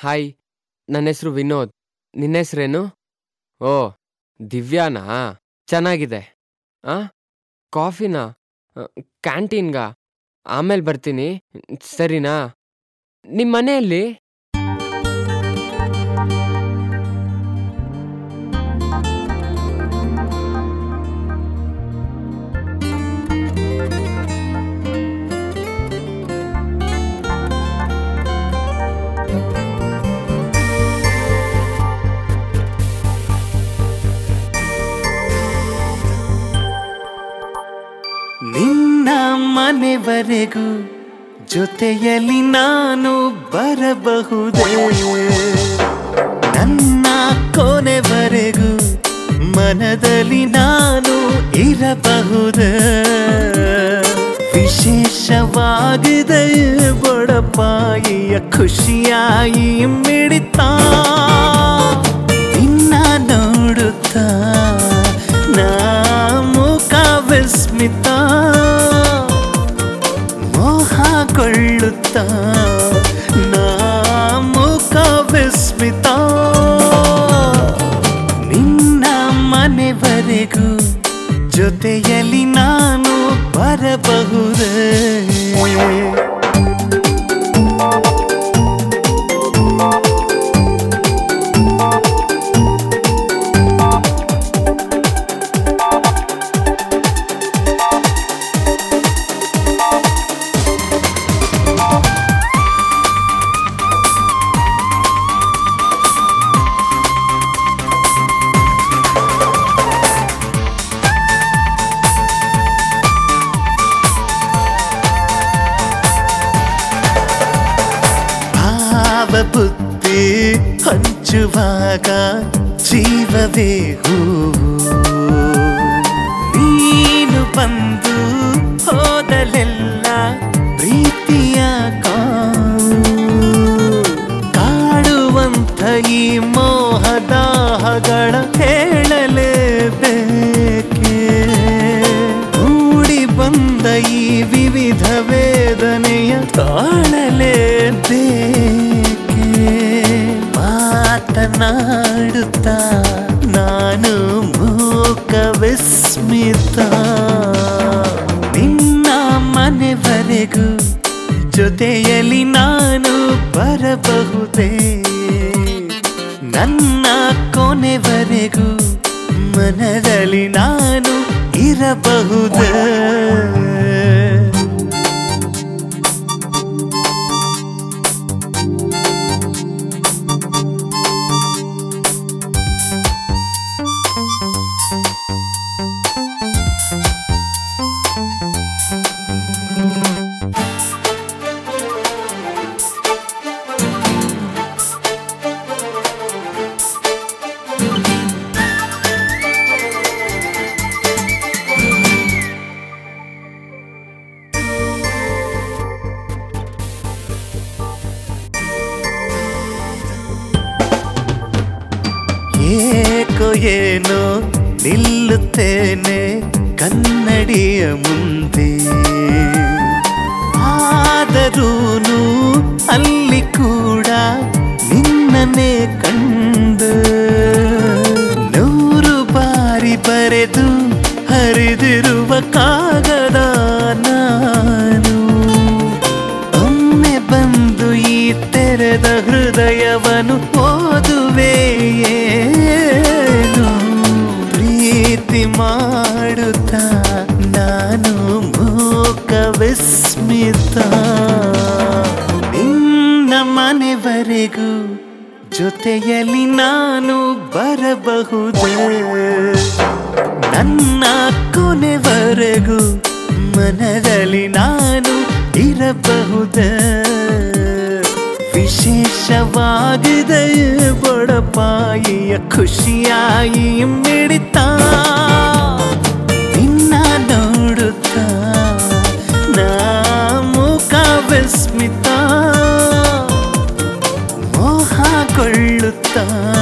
hi ನನ್ನ ಹೆಸರು ವಿನೋದ್ ನಿನ್ನ ಹೆಸ್ರೇನು ಓ ದಿವ್ಯಾನಾ ಚೆನ್ನಾಗಿದೆ ಆ ಕಾಫಿನಾ ಕ್ಯಾಂಟೀನ್ಗಾ ಆಮೇಲೆ ಬರ್ತೀನಿ ಸರಿನಾ ನಿಮ್ಮ ಮನೆಯಲ್ಲಿ ನಿನ್ನ ಮನೆವರೆಗೂ ಜೊತೆಯಲ್ಲಿ ನಾನು ಬರಬಹುದೇ ನನ್ನ ಕೊನೆವರೆಗೂ ಮನದಲ್ಲಿ ನಾನು ಇರಬಹುದೇ ವಿಶೇಷವಾಗಿದೆ ಬಡಪಾಯಿಯ ಖುಷಿಯಾಗಿ ಮಿಡಿತಾ ನಿನ್ನ ನೋಡುತ್ತಾ ನಾ ಮುಖ ವಿಸ್ಮಿತ ಮೋಹಗೊಳ್ಳುತ್ತಾ ನಾ ಮುಖ ವಿಸ್ಮಿತ ನಿನ್ನ ಮನೆವರೆಗೂ ಜೊತೆಯಲ್ಲಿ ನಾನು ಬರಬಹುದೇ ಭಾವ ಬುದ್ಧಿ ಹಂಚುವಾಗ ಜೀವವೇ ಹೂವು ನೀನು ಬಂದು ಹೋದಲೆಲ್ಲ ಪ್ರೀತಿಯ ಕಾವು ಕಾಡುವಂಥ ಈ ಮೋಹದಾಹಗಳ ಹೇಳಲೇಬೇಕೆ ಮೂಡಿ ಬಂದ ಈ ವಿವಿಧ ವೇದನೆಯ ತಾಳಲೇಬೇಕೆ ಮಾತನಾಡುತ್ತಾ ನಾನು ಮೂಕ ವಿಸ್ಮಿತ ನಿನ್ನ ಮನೆವರೆಗೂ ಜೊತೆಯಲ್ಲಿ ನಾನು ಬರಬಹುದೇ ನನ್ನ ಕೊನೆವರೆಗೂ ಮನದಲ್ಲಿ ನಾನು ಇರಬಹುದೇ ಏಕೋ ಏನೋ ನಿಲ್ಲುತ್ತೇನೆ ಕನ್ನಡಿಯ ಮುಂದೆ ಆದರೂನು ಅಲ್ಲಿ ಕೂಡ ನಿನ್ನನ್ನೇ ಕಂಡ ನೂರು ಬಾರಿ ಬರೆದು ಹರಿದಿರುವ ಕಾಗದ ನಾನು ಒಮ್ಮೆ ಬಂದು ಈ ತೆರೆದ ಹೃದಯವನ್ನು ಓದುವೆ ಏನು ಪ್ರೀತಿ ಮಾಡುತ್ತಾ ನಾನು ಮೂಕ ವಿಸ್ಮಿತ ನಿನ್ನ ಮನೆವರೆಗೂ ಜೊತೆಯಲ್ಲಿ ನಾನು ಬರಬಹುದೇ ನನ್ನ ಕೊನೆವರೆಗೂ ಮನದಲ್ಲಿ ನಾನು ಇರಬಹುದೇ ವಿಶೇಷವಾಗಿದೆ ಬಡಪಾಯಿಯ ಖುಷಿಯಾಗಿ ಮಿಡಿತಾ ನಿನ್ನ ನೋಡುತ್ತಾ ನಾ ಮುಖ ವಿಸ್ಮಿತ ಮೋಹಗೊಳ್ಳುತ್ತಾ